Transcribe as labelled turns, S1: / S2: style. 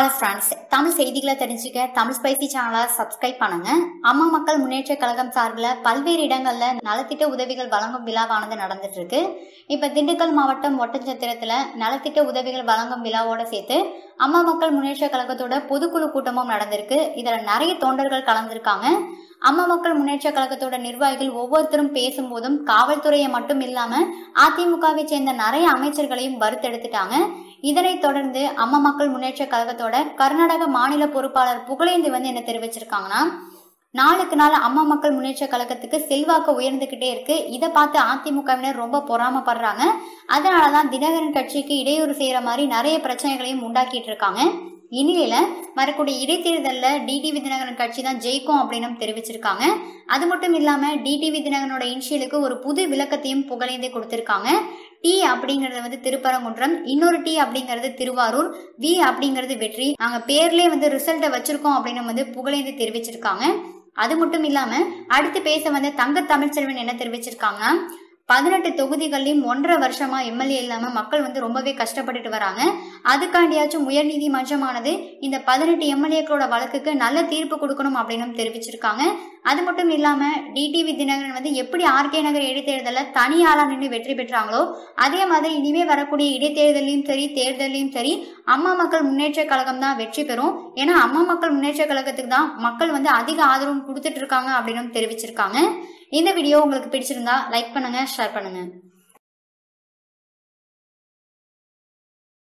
S1: hello friends Tamil செய்திகளை தெரிஞ்சுக்க Tamil spicy சேனலை சப்ஸ்கிரைப் பண்ணுங்க அம்மா மக்கள் முன்னேற்ற கழகம் சார்பில் பல்வேறு இடங்கள்ல நலத்திட்ட உதவிகள் வழங்கும் விழாவானது நடந்துட்டு இருக்கு இப்ப திண்டுக்கல் மாவட்டம் ஒட்டஞ்சத்திரத்துல நலத்திட்ட உதவிகள் வழங்கும் விழாவோட சேர்த்து அம்மா மக்கள் முன்னேற்ற கழகத்தோட பொதுக்குழு கூட்டமும் நடந்திருக்கு இதுல நிறைய தொண்டர்கள் கலந்திருக்காங்க அம்மா மக்கள் முன்னேற்ற கழகத்தோட நிர்வாகிகள் ஒவ்வொருத்தரும் பேசும்போதும் காவல்துறையை மட்டும் இல்லாம அதிமுகவை சேர்ந்த நிறைய அமைச்சர்களையும் வறுத்தெடுத்துட்டாங்க இதனைத் தொடர்ந்து அம்மா மக்கள் முன்னேற்ற கழகத்தோட கர்நாடக மாநில பொறுப்பாளர் புகழேந்தி வந்து என்ன தெரிவிச்சிருக்காங்கன்னா நாளுக்கு நாள் அம்மா மக்கள் முன்னேற்ற கழகத்துக்கு செல்வாக்கு உயர்ந்துகிட்டே இருக்கு இதை பார்த்து அதிமுகவினர் ரொம்ப பொறாமப்படுறாங்க அதனாலதான் தினகரன் கட்சிக்கு இடையூறு செய்யற மாதிரி நிறைய பிரச்சனைகளையும் உண்டாக்கிட்டு இருக்காங்க இந்நிலையில வரக்கூடிய இடைத்தேர்தலில் டிடிவி தினகரன் கட்சி தான் ஜெயிக்கும் அப்படின்னு தெரிவிச்சிருக்காங்க அது மட்டும் இல்லாம டிடிவி தினகரனோட இன்ஷியலுக்கு ஒரு புது விளக்கத்தையும் புகழேந்தே கொடுத்திருக்காங்க டி அப்படிங்கறது வந்து திருப்பரங்குன்றம் இன்னொரு டி அப்படிங்கிறது திருவாரூர் வி அப்படிங்கிறது வெற்றி நாங்க பேர்லயே வந்து ரிசல்ட்டை வச்சிருக்கோம் அப்படின்னு வந்து புகழேந்தி தெரிவிச்சிருக்காங்க அது மட்டும் இல்லாம அடுத்து பேச வந்த தங்க தமிழ்ச்செல்வன் என்ன தெரிவிச்சிருக்காங்கன்னா பதினெட்டு தொகுதிகள்லையும் ஒன்றரை வருஷமா எம்எல்ஏ இல்லாம மக்கள் வந்து ரொம்பவே கஷ்டப்பட்டுட்டு வராங்க அதுக்காண்டியாச்சும் உயர் நீதிமன்றமானது இந்த பதினெட்டு எம்எல்ஏக்களோட வழக்குக்கு நல்ல தீர்ப்பு கொடுக்கணும் அப்படின்னு தெரிவிச்சிருக்காங்க அது மட்டும் இல்லாம டிடிவி தினகரன் வந்து எப்படி ஆர்கே நகர் இடைத்தேர்தலில் தனி ஆளா நின்று வெற்றி பெற்றாங்களோ அதே மாதிரி இனிமே வரக்கூடிய இடைத்தேர்தலையும் சரி தேர்தலையும் சரி அம்மா மக்கள் முன்னேற்ற கழகம் தான் வெற்றி பெறும் ஏன்னா அம்மா மக்கள் முன்னேற்ற கழகத்துக்கு தான் மக்கள் வந்து அதிக ஆதரவு கொடுத்துட்டு இருக்காங்க அப்படின்னு தெரிவிச்சிருக்காங்க இந்த வீடியோ உங்களுக்கு பிடிச்சிருந்தா லைக் பண்ணுங்க ஷேர் பண்ணுங்க